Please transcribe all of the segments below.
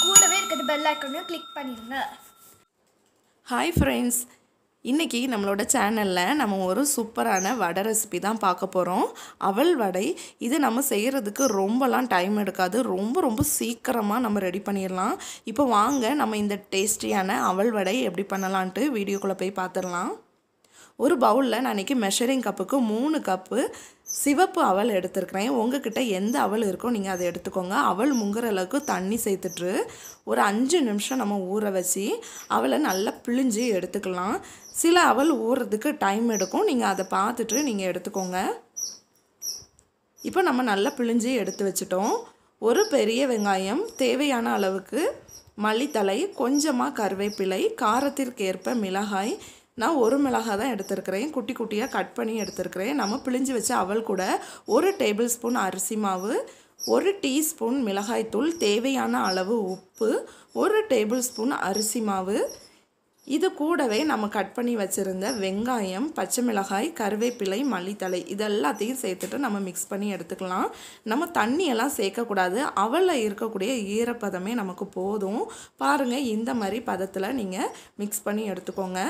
கூடவே இருக்கிற பெல் ஐக்கனையும் கிளிக் பண்ணிடுங்க ஹாய் ஃப்ரெண்ட்ஸ் இன்றைக்கி நம்மளோட சேனலில் நம்ம ஒரு சூப்பரான வடை ரெசிபி தான் பார்க்க போகிறோம் அவல் வடை இது நம்ம செய்கிறதுக்கு ரொம்பலாம் டைம் எடுக்காது ரொம்ப ரொம்ப சீக்கிரமாக நம்ம ரெடி பண்ணிடலாம் இப்போ வாங்க நம்ம இந்த டேஸ்டியான அவல் வடை எப்படி பண்ணலான்ட்டு வீடியோக்குள்ளே போய் பார்த்துடலாம் ஒரு பவுலில் நான் இன்றைக்கி மெஷரிங் கப்புக்கு மூணு கப்பு சிவப்பு அவல் எடுத்துருக்கிறேன் உங்ககிட்ட எந்த அவல் இருக்கோ நீங்கள் அதை எடுத்துக்கோங்க அவல் முங்குற அளவுக்கு தண்ணி சேர்த்துட்டு ஒரு அஞ்சு நிமிஷம் நம்ம ஊற வச்சு அவலை நல்லா பிழிஞ்சு எடுத்துக்கலாம் சில அவல் ஊறுறதுக்கு டைம் எடுக்கும் நீங்கள் அதை பார்த்துட்டு நீங்கள் எடுத்துக்கோங்க இப்போ நம்ம நல்லா பிழிஞ்சு எடுத்து வச்சிட்டோம் ஒரு பெரிய வெங்காயம் தேவையான அளவுக்கு மல்லித்தலை கொஞ்சமாக கருவேப்பிலை காரத்திற்கேற்ப மிளகாய் நான் ஒரு மிளகாய் தான் எடுத்திருக்கிறேன் குட்டி குட்டியாக கட் பண்ணி எடுத்திருக்கிறேன் நம்ம பிழிஞ்சு வச்ச அவல் கூட ஒரு டேபிள் ஸ்பூன் அரிசி மாவு ஒரு டீஸ்பூன் மிளகாய்த்தூள் தேவையான அளவு உப்பு ஒரு டேபிள் ஸ்பூன் அரிசி மாவு இது கூடவே நம்ம கட் பண்ணி வச்சுருந்த வெங்காயம் பச்சை மிளகாய் கருவேப்பிலை மல்லித்தலை இது எல்லாத்தையும் சேர்த்துட்டு நம்ம மிக்ஸ் பண்ணி எடுத்துக்கலாம் நம்ம தண்ணியெல்லாம் சேர்க்கக்கூடாது அவளில் இருக்கக்கூடிய ஈரப்பதமே நமக்கு போதும் பாருங்கள் இந்த மாதிரி பதத்தில் நீங்கள் மிக்ஸ் பண்ணி எடுத்துக்கோங்க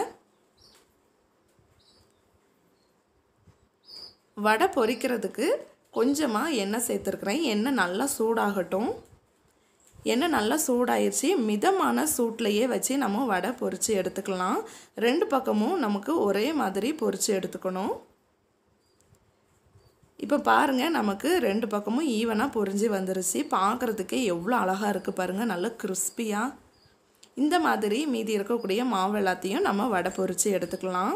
வடை பொரிக்கிறதுக்கு கொஞ்சமாக எண்ணெய் சேர்த்துருக்குறேன் எண்ணெய் நல்லா சூடாகட்டும் எண்ணெய் நல்லா சூடாயிருச்சு மிதமான சூட்லேயே வச்சு நம்ம வடை பொரித்து எடுத்துக்கலாம் ரெண்டு பக்கமும் நமக்கு ஒரே மாதிரி பொரித்து எடுத்துக்கணும் இப்போ பாருங்கள் நமக்கு ரெண்டு பக்கமும் ஈவனாக பொரிஞ்சு வந்துருச்சு பார்க்குறதுக்கே எவ்வளோ அழகாக இருக்குது பாருங்கள் நல்லா கிறிஸ்பியாக இந்த மாதிரி மீதி இருக்கக்கூடிய மாவு எல்லாத்தையும் நம்ம வடை பொரித்து எடுத்துக்கலாம்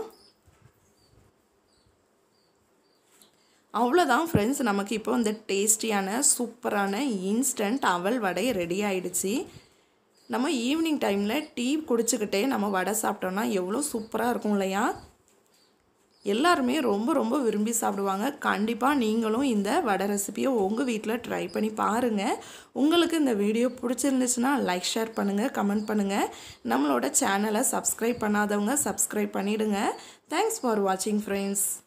அவ்வளோதான் ஃப்ரெண்ட்ஸ் நமக்கு இப்போ இந்த டேஸ்டியான சூப்பரான இன்ஸ்டன்ட் அவல் வடை ரெடி ஆயிடுச்சு நம்ம ஈவினிங் டைமில் டீ குடிச்சுக்கிட்டே நம்ம வடை சாப்பிட்டோன்னா எவ்வளோ சூப்பராக இருக்கும் இல்லையா எல்லாருமே ரொம்ப ரொம்ப விரும்பி சாப்பிடுவாங்க கண்டிப்பாக நீங்களும் இந்த வடை ரெசிபியை உங்கள் வீட்டில் ட்ரை பண்ணி பாருங்கள் உங்களுக்கு இந்த வீடியோ பிடிச்சிருந்துச்சுன்னா லைக் ஷேர் பண்ணுங்கள் கமெண்ட் பண்ணுங்கள் நம்மளோட சேனலை சப்ஸ்கிரைப் பண்ணாதவங்க சப்ஸ்கிரைப் பண்ணிவிடுங்க தேங்க்ஸ் ஃபார் வாட்சிங் ஃப்ரெண்ட்ஸ்